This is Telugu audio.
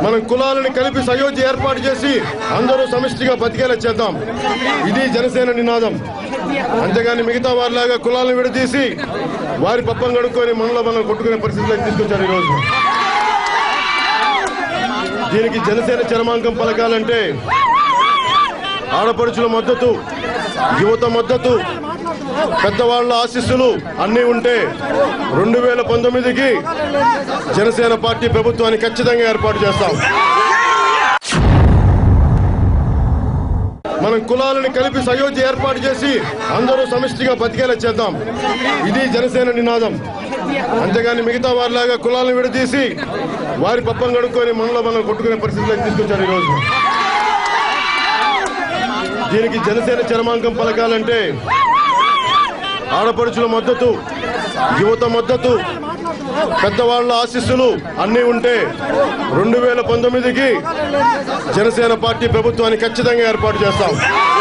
మనం కులాలను కలిపి సయోధ్య ఏర్పాటు చేసి అందరూ సమిష్టిగా బతికేలా చేద్దాం ఇది జనసేన నినాదం అంతేగాని మిగతా వారిలాగా కులాలను విడదీసి వారి పప్పం కడుక్కొని మనలో మనం కొట్టుకునే పరిస్థితిలోకి తీసుకొచ్చారు ఈరోజు దీనికి జనసేన చరమాంకం పలకాలంటే ఆడపడుచుల మద్దతు యువత మద్దతు పెద్దవాళ్ల ఆశీస్సులు అన్నీ ఉంటే రెండు వేల పంతొమ్మిదికి జనసేన పార్టీ ప్రభుత్వాన్ని ఖచ్చితంగా ఏర్పాటు చేస్తాం మనం కులాలను కలిపి సయోధ్య ఏర్పాటు చేసి అందరూ సమిష్టిగా బతికేలా చేద్దాం ఇది జనసేన నినాదం అంతేగాని మిగతా వారిలాగా కులాలను విడదీసి వారి పప్పం కడుక్కొని మనలో మనం కొట్టుకునే పరిస్థితిలోకి తీసుకొచ్చారు ఈరోజు దీనికి జనసేన చరమాంకం పలకాలంటే ఆడపడుచుల మద్దతు యువత మద్దతు పెద్దవాళ్ల ఆశీస్సులు అన్నీ ఉంటే రెండు వేల పంతొమ్మిదికి జనసేన పార్టీ ప్రభుత్వాన్ని ఖచ్చితంగా ఏర్పాటు చేస్తాం